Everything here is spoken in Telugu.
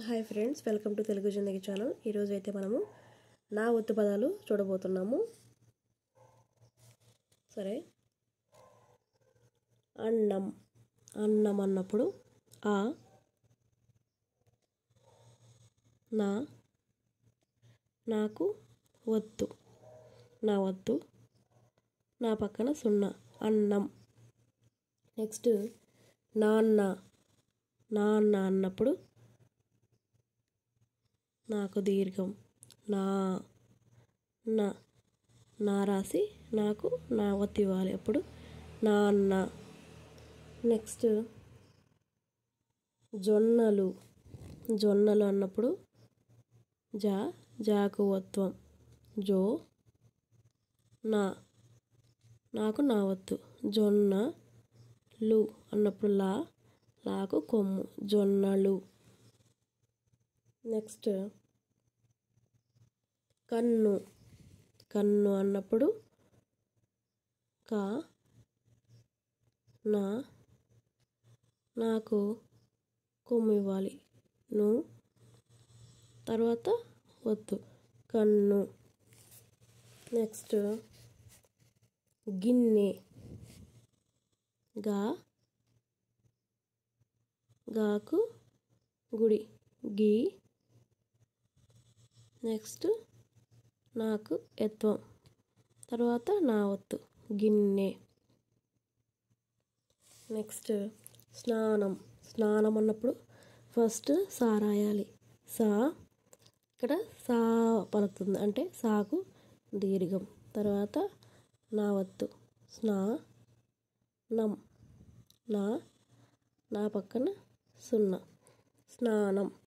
hi friends welcome to Telugu Zindagi channel ఈరోజు అయితే మనము నా ఒత్తు పదాలు చూడబోతున్నాము సరే అన్నం అన్నం అన్నప్పుడు ఆ నా నాకు వత్తు నా వత్తు నా పక్కన సున్నా అన్నం నెక్స్ట్ నాన్న నాన్న అన్నప్పుడు నాకు దీర్ఘం నా నా నా రాసి నాకు నా ఒత్తి ఇవ్వాలి అప్పుడు నాన్న నెక్స్ట్ జొన్నలు జొన్నలు అన్నప్పుడు జా జాకు ఒత్వం జో నా నాకు నా వత్తు జొన్న లు అన్నప్పుడు లా లాకు కొమ్ము జొన్నలు నెక్స్ట్ కన్ను కన్ను అన్నప్పుడు కా నా నాకు కొమ్ము ఇవ్వాలి ను తర్వాత వద్దు కన్ను నెక్స్ట్ గిన్నె గా గాకు గుడి గీ నెక్స్ట్ నాకు ఎత్వం తర్వాత నా ఒత్తు గిన్నె నెక్స్ట్ స్నానం స్నానం అన్నప్పుడు ఫస్ట్ సా రాయాలి సా ఇక్కడ సా పలుకుతుంది అంటే సాకు దీర్ఘం తర్వాత నా వత్తు స్నా నం నా నా పక్కన సున్నా స్నానం